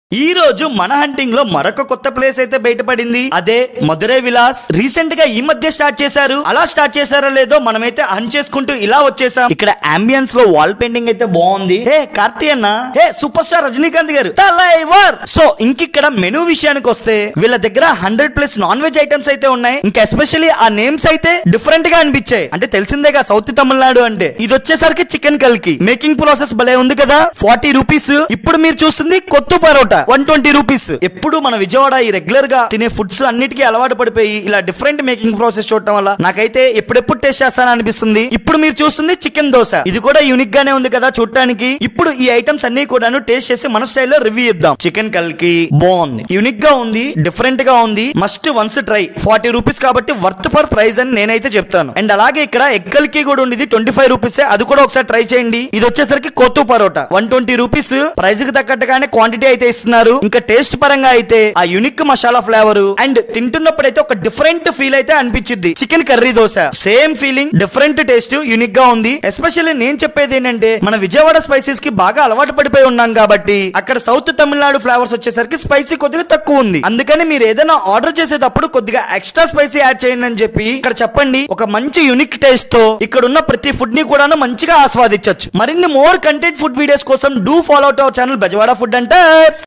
ఈ రోజు మన హంటింగ్ లో మరొక కొత్త ప్లేస్ అయితే బయటపడింది అదే మధురై విలాస్ రీసెంట్ గా ఈ మధ్య స్టార్ట్ చేశారు అలా స్టార్ట్ చేశారో లేదో మనమైతే హన్ చేసుకుంటూ ఇలా వచ్చేసాం ఇక్కడ అంబియన్స్ లో వాల్ పెయింటింగ్ అయితే బాగుంది హే కార్తీ అన్న హే సూపర్ స్టార్ రజనీకాంత్ గారు తలైవర్ సో ఇంకిక్కడ మెనూ విషయానికి వస్తే వీళ్ళ దగ్గర hundred plus non veg items అయితే ఉన్నాయి ఇంకా ఎస్పెషల్లీ ఆ నేమ్స్ అయితే డిఫరెంట్ గా అనిపించాయి అంటే తెలిసిందేగా సౌత్ తమిళనాడు అంటే ఇది వచ్చేసరికి చికెన్ కల్కి మేకింగ్ ప్రాసెస్ భలే ఉంది కదా ఫార్టీ రూపీస్ ఇప్పుడు మీరు చూస్తుంది కొత్త పరోటా వన్ ట్వంటీ రూపీస్ ఎప్పుడు మన విజయవాడ ఈ రెగ్యులర్ గా తినే ఫుడ్స్ అన్నిటికీ అలవాటు పడిపోయి ఇలా డిఫరెంట్ మేకింగ్ ప్రాసెస్ చూడటం వల్ల నాకైతే ఎప్పుడెప్పుడు టేస్ట్ చేస్తానని అనిపిస్తుంది ఇప్పుడు మీరు చూస్తుంది చికెన్ దోశ ఇది కూడా యూనిక్ గానే ఉంది కదా చూడటానికి ఇప్పుడు ఈ ఐటమ్స్ అన్ని కూడాను టేస్ట్ చేసి మన స్టైల్లో రివ్యూ ఇద్దాం చికెన్ కల్కి బాగుంది యూనిక్ గా ఉంది డిఫరెంట్ గా ఉంది must once try forty rupees కాబట్టి వర్త్ ఫర్ ప్రైస్ అని నేనైతే చెప్తాను అండ్ అలాగే ఇక్కడ ఎగ్ కల్కి కూడా ఉంది ట్వంటీ ఫైవ్ రూపీస్ అది కూడా ఒకసారి ట్రై చేయండి ఇది వచ్చేసరికి కొత్త parotta one twenty rupees price కి తగ్గట్టుగానే క్వాంటిటీ అయితే ఇస్తున్నారు ఇంకా టేస్ట్ పరంగా అయితే ఆ యునిక్ మసాలా ఫ్లేవర్ అండ్ తింటున్నప్పుడైతే ఒక డిఫరెంట్ ఫీల్ అయితే అనిపించింది chicken curry dosa same feeling different taste unique గా ఉంది ఎస్పెషల్లీ నేను చెప్పేది ఏంటంటే మన విజయవాడ స్పైసెస్ కి బాగా అలవాటు పడిపోయి ఉన్నాం కాబట్టి అక్కడ సౌత్ తమిళనాడు ఫ్లేవర్స్ వచ్చేసరికి స్పైసీ కొద్దిగా తక్కువ ఉంది అందుకని మీరు ఏదైనా ఆర్డర్ చేసేటప్పుడు కొద్దిగా ఎక్స్ట్రా స్పైసీ యాడ్ చేయండి అని చెప్పి ఇక్కడ చెప్పండి ఒక మంచి యూనిక్ టేస్ట్ తో ఇక్కడ ఉన్న ప్రతి ఫుడ్ ని కూడా మంచిగా ఆస్వాదించవచ్చు మరిన్ని మోర్ కంటెంట్ ఫుడ్ వీడియోస్ కోసం do follow our channel Bezawada food అంటే